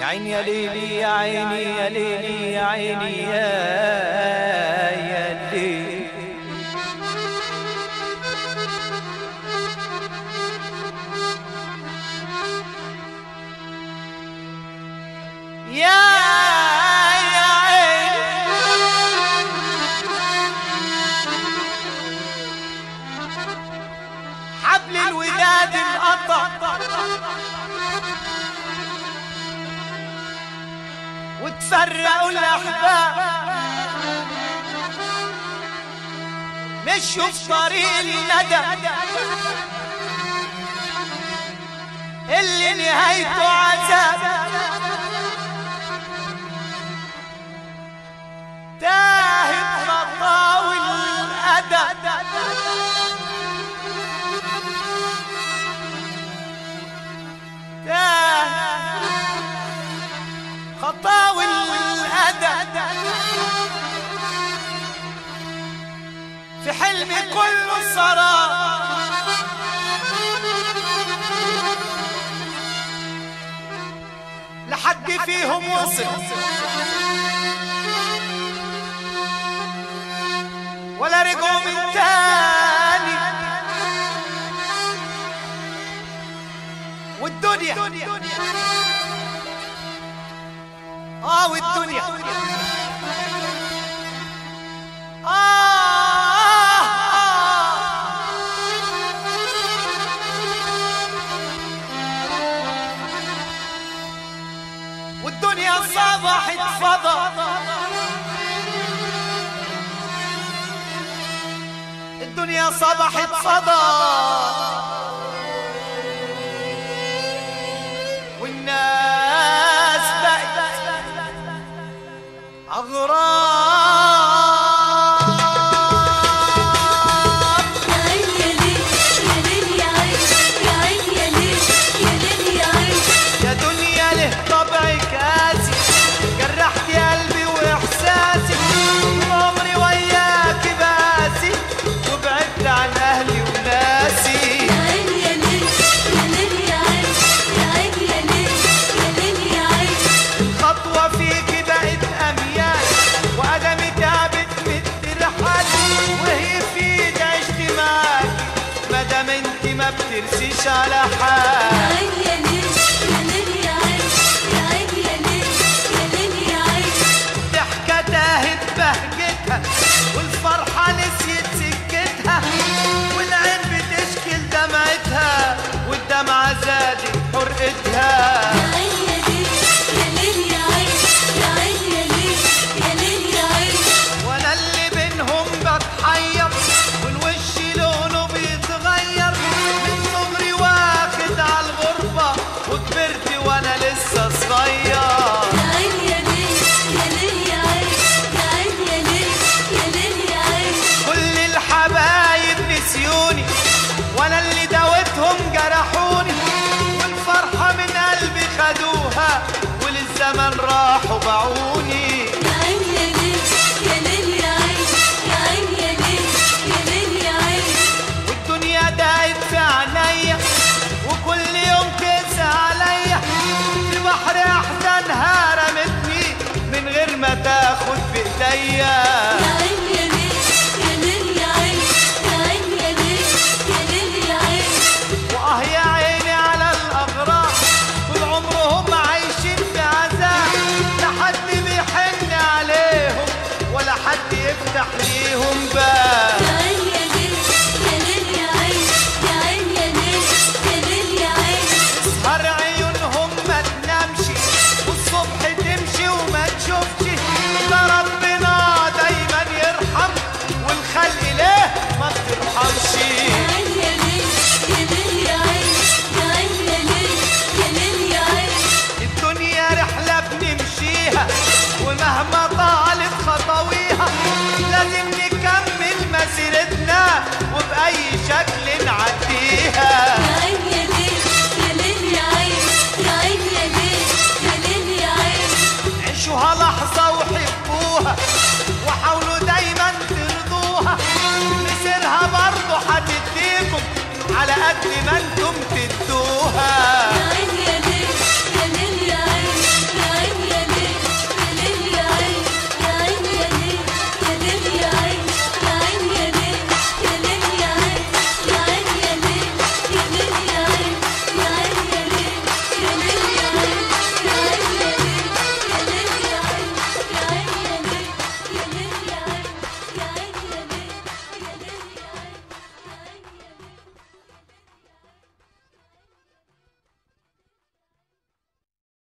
عيني يا ليلي يا عيني يا ليلي يا عيني يا يا ليلي يا يا عيني حبل الوداد انقطع وتفرقوا الأحباب مشوا في طريق الندى اللي نهايته عذاب تاهت مطاوي الأدب تاهت خطاوي الأدب في حلمي كله سراب لحد فيهم وصل ولا رجعوا من تاني والدنيا اه والدنيا آه والدنيا صبحت فضا الدنيا صبحت فضا والناس بقت أغراب يا عين يا ليل يا ليل يا عين يا عين يا ليل يا ليل يا عين يا دنيا له طبع كاسي جرحت قلبي واحساسي طول عمري وياك باسي وبعدت عن اهلي وناسي يا عين يا ليل يا ليل يا عين يا عين يا ليل يا ليل يا عين الخطوه فيك بقت اميال وقدمي تعبت مثل رحالي وهي في ايد عشت معاكي مادام انت ما بترسيش على يا حال عين يا ليل يا ليل يا عين يا عين يا ليل يا ليل يا عين ضحكة تاهت بهجتها والفرحة نسيت سكتها والعين بتشكل دمعتها والدمعة زادت حرقتها يا عين يا ليل يا ليل يا عين يا عين يا ليل يا ليل يا عين وانا اللي بينهم بتحير والوش لونه بيتغير من صغري واخد على الغربة وكبرت وانا لسه صغير يا عين يا ليل يا ليل يا عين يا عين يا ليل يا ليل يا عين كل الحبايب نسيوني وانا اللي داوتهم جرحوني والفرحة من قلبي خدوها وللزمن راحوا باعوني يا عين يا ليل يا ليل يا عين يا عين يا ليل يا ليل يا عين والدنيا دايت في عينيا وكل يوم تنسى عليا في بحر احزانها رمتني من غير ما تاخد بايديا يا عين يا ليل يا ليل يا عين يا عين يا ليل يا ليل يا عين واه يا عيني على الاغراب طول عمرهم عايشين في عذاب لا حد بيحن عليهم ولا حد يفتح ليهم باب يا عين يا ليل يا ليل يا عين يا عين يا ليل يا ليل يا عين سهر عيونهم ما تنامش والصبح تمشي وما تشوفش ده ربنا دايما يرحم والخلق ليه ما بترحمش يا عين يا ليل يا ليل يا عين يا عين يا ليل يا ليل يا عين الدنيا رحلة بنمشيها ومهما طالت خطويها لازم نكمل مسيرتنا وبأي شكل نعديها يا عين يا ليل يا ليل يا عين يا عين يا ليل يا ليل يا عين عيشوها لحظة وحبوها وحاولوا دايما ترضوها مسيرها برضه هتديكم على قد ما انتم تدوها